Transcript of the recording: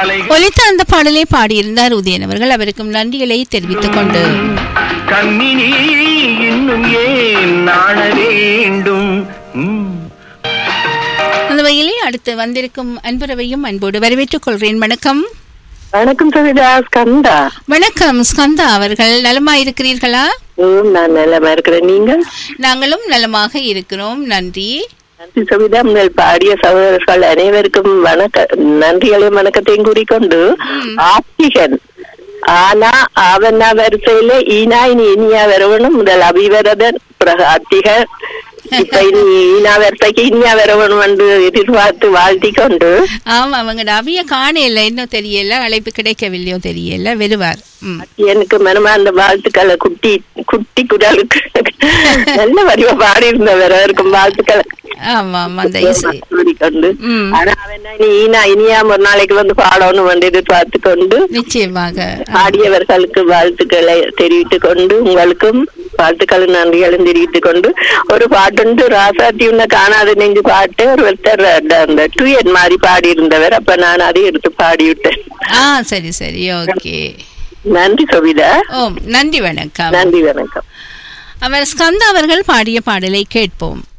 அலைகள் ஒலித்த அந்த பாடலை பாடியிருந்தார் உதயன் அவர்கள் அவருக்கும் நன்றிகளை தெரிவித்துக் கொண்டு கண்ணினி இன்னும் ஏன் நாண வேண்டும் ம். அந்த வகையிலே அடுத்து வந்திருக்கும் அன்புறவையும் அன்போடு வரவேற்றுக் கொள்கிறேன் வணக்கம் வணக்கம் சவிதா ஸ்கந்தா வணக்கம் ஸ்கந்தா அவர்கள் நலமா இருக்கிறீர்களா ம், நான் நலமா இருக்கிறேன் நீங்கள் நாங்களும் நலமாக இருக்கிறோம் நன்றி நன்றி சவிதா உங்கள் பாடிய சகோதரர்கள் அனைவருக்கும் வணக்க நன்றிகளையும் வணக்கத்தையும் கூறிக்கொண்டு ஆத்திகன் ஆனா ஆவண்ணா வரிசையில ஈனா இனி இனியா வரவணும் முதல் அபிவரதன் பிறகு ஆத்திகன் இப்ப இனி ஈனா வரிசைக்கு இனியா வரவணும் என்று எதிர்பார்த்து வாழ்த்திக் கொண்டு ஆமா அவங்க அவிய காணையில இன்னும் தெரியல அழைப்பு கிடைக்கவில்லையோ தெரியல வருவார் ம். எனக்கு மனமார்ந்த வாழ்த்துக்களை குட்டி குட்டி குரலுக்கு நல்ல வடிவ பாடி இருந்தவர் இருக்கும் வாழ்த்துக்களை ஆமா ஆமா அந்த இசை கூறிக்கொண்டு ம். ஆனா அவன் என்ன இனி ஈனா இனியா ஒரு நாளைக்கு வந்து பாடணும் வந்து எதிர்பார்த்து கொண்டு நிச்சயமாக பாடியவர்களுக்கு வாழ்த்துக்களை தெரிவித்துக் கொண்டு உங்களுக்கும் வாழ்த்துக்களும் நன்றிகளும் தெரிவித்துக் கொண்டு ஒரு பாட்டுண்டு ராசாத்தி உன்ன காணாத நெஞ்சு பாட்டு ஒரு ஒருத்தர் அந்த- அந்த டூயட் மாதிரி பாடி இருந்தவர் அப்ப நான் அதை எடுத்து பாடிவிட்டேன் ஆ சரி சரி ஓகே நன்றி சவிதா ஓம் நன்றி வணக்கம் நன்றி வணக்கம் அவர் ஸ்கந்தா அவர்கள் பாடிய பாடலை கேட்போம்